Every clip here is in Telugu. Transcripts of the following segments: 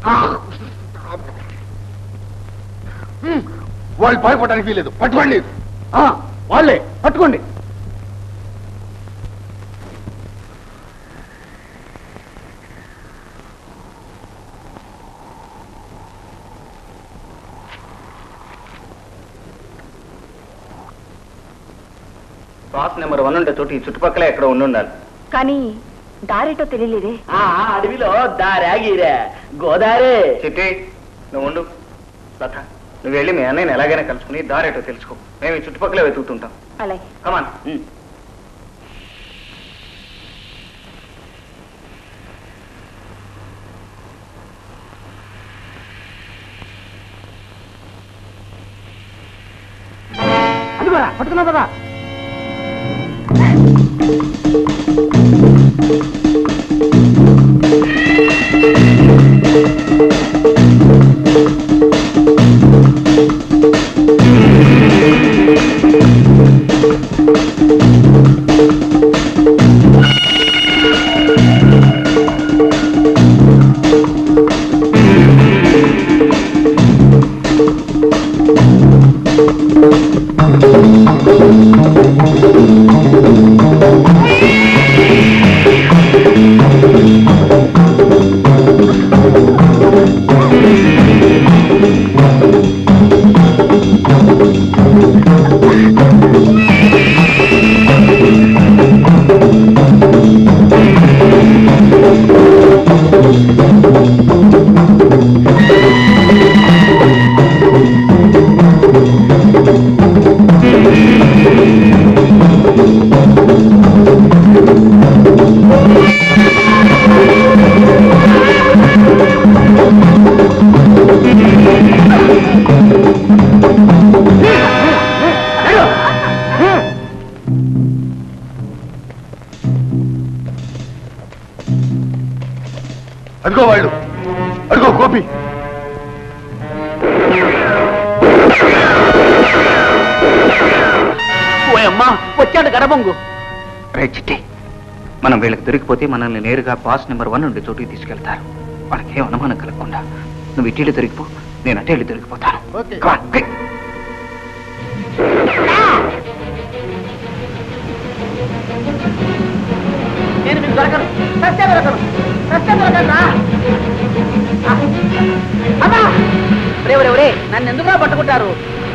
వాళ్ళు భయపడడానికి వీలేదు పట్టుకోండి వాళ్ళే పట్టుకోండి బాస్ నెంబర్ వన్ ఉండే చోటు ఈ చుట్టుపక్కల ఎక్కడ ఉండి ఉండాలి కానీ దారేటో తెలియలేదే అడవిలో దారాగిరా గోదారే చిట్టి నువ్వు ఉండు లత నువ్వు వెళ్ళి మీ అన్నయ్యని ఎలాగైనా కలుసుకుని దారేటో తెలుసుకో మేము ఈ చుట్టుపక్కల వెతుకుతుంటాం అలాగే కమాన్ అది పదా పట్టుకున్నా పదా అదిగో వాళ్ళు అదిగో గోపి ఓయమ్మా వచ్చాడు గడబొంగు రే చిట్టి మనం వీళ్ళకి దొరికిపోతే మనల్ని నేరుగా బాస్ నెంబర్ వన్ ఉండే చోటుకి తీసుకెళ్తారు వాళ్ళకేం అనుమానం కలగకుండా నువ్వు ఇటీలు దొరికిపో నేను అటే వెళ్ళి దొరికిపోతాను ఓకే. Come on, quick. నేను మీకు దొరకను సత్య దొరకను సత్య దొరకను అమ్మా ఒరే ఒరే ఒరే నన్ను ఎందుకురా పట్టుకుంటారు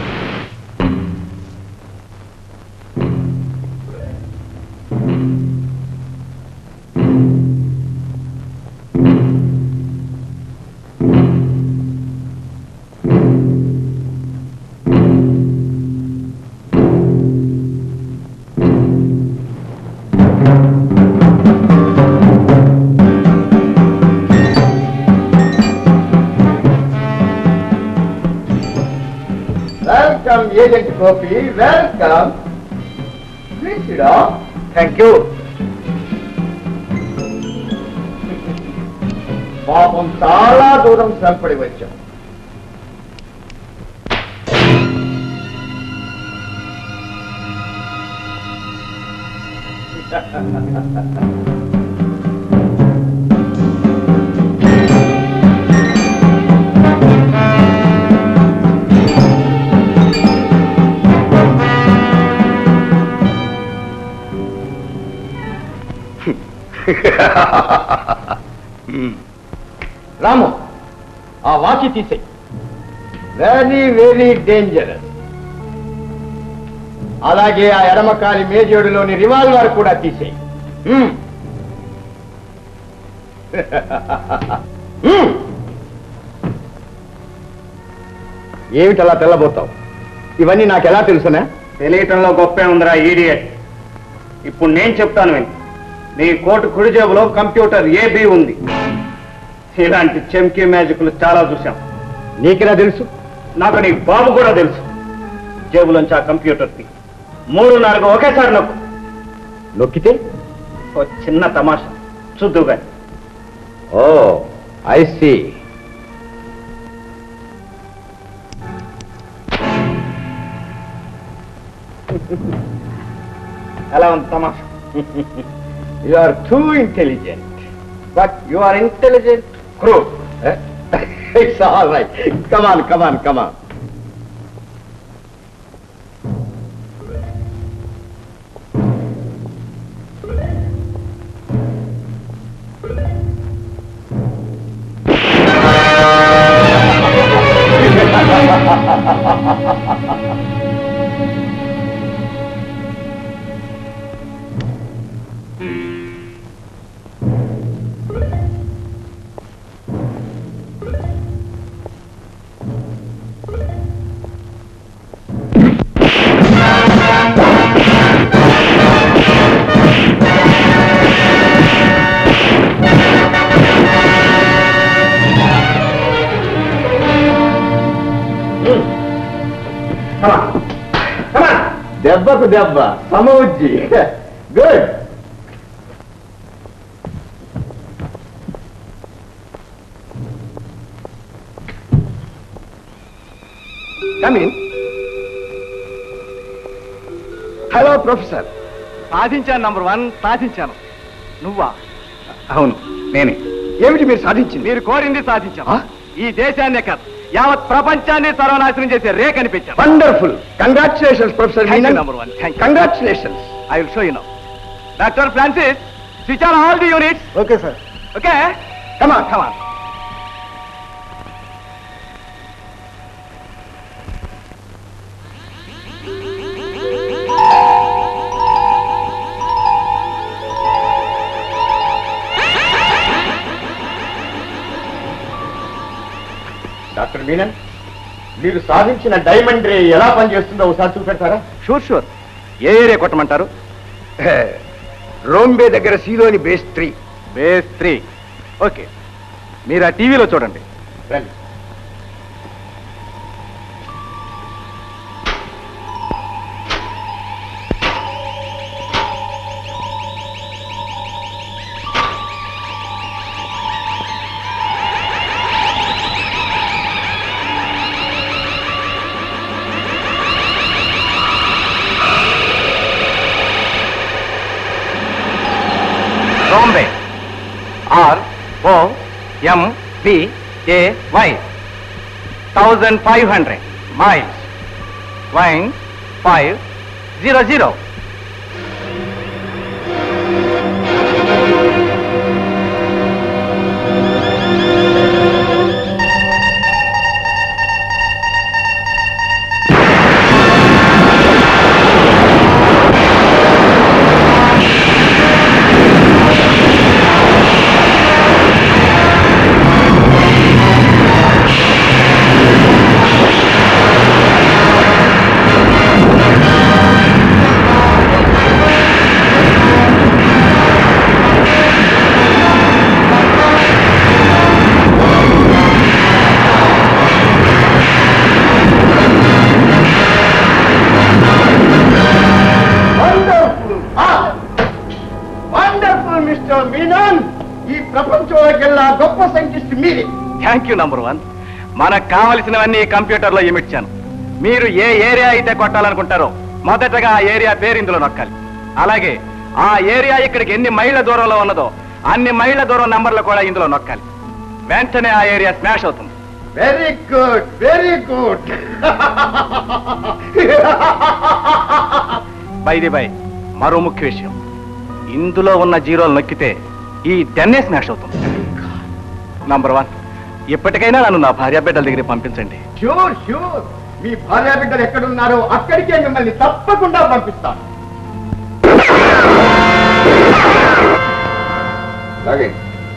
welcome agent Gopi welcome thank you పాపం చాలా దూరం శ్రమపడి వచ్చాం రాము ఆ వాచి తీసేయి వెరీ వెరీ డేంజరస్ అలాగే ఆ ఎడమకాలి మేజోడులోని రివాల్వర్ కూడా తీసేయి హ్మ్. హ్మ్. ఏమిటి అలా తెల్లబోతావు ఇవన్నీ నాకు ఎలా తెలుసునా తెలియటంలో గొప్పే ఉందిరా ఈడియట్ ఇప్పుడు నేను చెప్తాను విను నీ కోటు కుడి జేబులో కంప్యూటర్ ఏబి ఉంది ఇలాంటి చెంకీ మ్యాజిక్లు చాలా చూశాం నీకెలా తెలుసు నాకు నీ బాబు కూడా తెలుసు జేబులోంచి ఆ కంప్యూటర్ తీ మూడు నాలుగు ఒకేసారి నొక్కు నొక్కితే ఓ చిన్న తమాషా చూద్దుగా ఓ ఐ సీ ఎలా ఉంది తమాషా you are too intelligent but you are intelligent crew it's all right come on come on come on దెబ్బకు దెబ్బ సమవుజ్జి గుడ్ కమిన్ హలో ప్రొఫెసర్ సాధించాను నంబర్ వన్ సాధించాను నువ్వా అవును నేనే ఏమిటి మీరు సాధించింది మీరు కోరింది సాధించాను ఆ? ఈ దేశాన్నే కాదు యావత్ ప్రపంచాన్ని సర్వనాశనం చేసే రే కనిపించాను wonderful congratulations professor Thank you, number one. Thank you. Congratulations I will show you now doctor Francis switch on all the units okay sir okay come on come on doctor Menon మీరు సాధించిన డైమండ్ రే ఎలా పనిచేస్తుందో ఒకసారి చూపెడతారా షూర్ షూర్ ఏ ఏరియా కొట్టమంటారు రోంబే దగ్గర సీలోని base three base three okay మీరు ఆ టీవీలో చూడండి రండి Bombay R O M B A Y thousand five hundred miles one five zero zero wonderful wonderful mister Menon ఈ ప్రపంచంలోకెల్లా గొప్ప సైంటిస్ట్ మీరే థ్యాంక్ యూ నంబర్ వన్ మనకు కావలసినవన్నీ కంప్యూటర్లో ఇమిడ్చాను మీరు ఏ ఏరియా అయితే కొట్టాలనుకుంటారో మొదటగా ఆ ఏరియా పేరు ఇందులో నొక్కాలి అలాగే ఆ ఏరియా ఇక్కడికి ఎన్ని మైళ్ళ దూరంలో ఉన్నదో అన్ని మైళ్ళ దూరం నంబర్లు కూడా ఇందులో నొక్కాలి వెంటనే ఆ ఏరియా స్మాష్ అవుతుంది very good very good by the by మరో ముఖ్య విషయం ఇందులో ఉన్న జీరోలు నొక్కితే ఈ టెన్నే స్మాష్ అవుతుంది నంబర్ వన్ ఇప్పటికైనా నన్ను నా భార్య బిడ్డల దగ్గరికి పంపించండి ష్యూర్ ష్యూర్ మీ భార్య బిడ్డలు ఎక్కడున్నారో అక్కడికే మిమ్మల్ని తప్పకుండా పంపిస్తాను అలాగే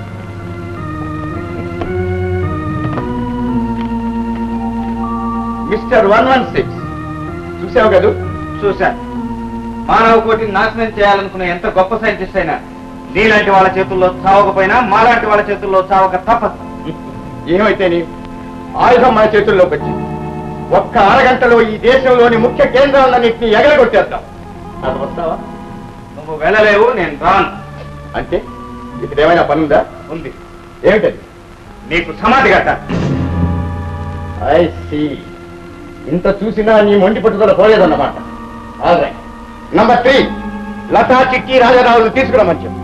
మిస్టర్ వన్ వన్ సిక్స్ చూసావు కదూ చూశాను మానవ కోటిని నాశనం చేయాలనుకున్న ఎంత గొప్ప సైంటిస్ట్ అయినా నీలాంటి వాళ్ళ చేతుల్లో చావకపోయినా మాలాంటి వాళ్ళ చేతుల్లో చావక తప్పదు ఏమైతే నీ ఆయుధం మన చేతుల్లోకి వచ్చింది ఒక్క అరగంటలో ఈ దేశంలోని ముఖ్య కేంద్రాలన్నింటినీ ఎగరగొట్టేద్దాం అది వస్తావా నువ్వు వెళ్ళలేవు నేను రాను అంటే ఇక్కడ ఏమైనా పనుందా ఉంది ఏమిటది నీకు సమాధి కట్ట ఐ సీ ఇంత చూసినా నీ మొండి పట్టుదల పోలేదన్నమాట ఆల్రైట్ నంబర్ త్రీ లతా చిక్కి రాజారావులు తీసుకురమ్మని చెప్పు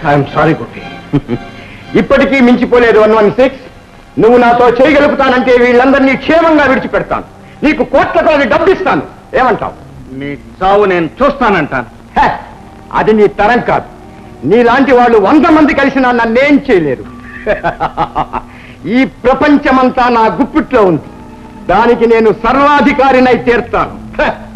ఐఎమ్ సారీ గుట్టి ఇప్పటికీ మించిపోలేదు వన్ వన్ సిక్స్ నువ్వు నాతో చేయగలుగుతానంటే వీళ్ళందరినీ క్షేమంగా విడిచిపెడతాను నీకు కోట్ల కొలది డబ్బు ఇస్తాను ఏమంటావు నీ చావు నేను చూస్తానంటాను హే, అది నీ తరం కాదు నీలాంటి వాళ్ళు వంద మంది కలిసినా నన్నేం చేయలేరు ఈ ప్రపంచమంతా నా గుప్పిట్లో ఉంది దానికి నేను సర్వాధికారినై తీర్తాను హే,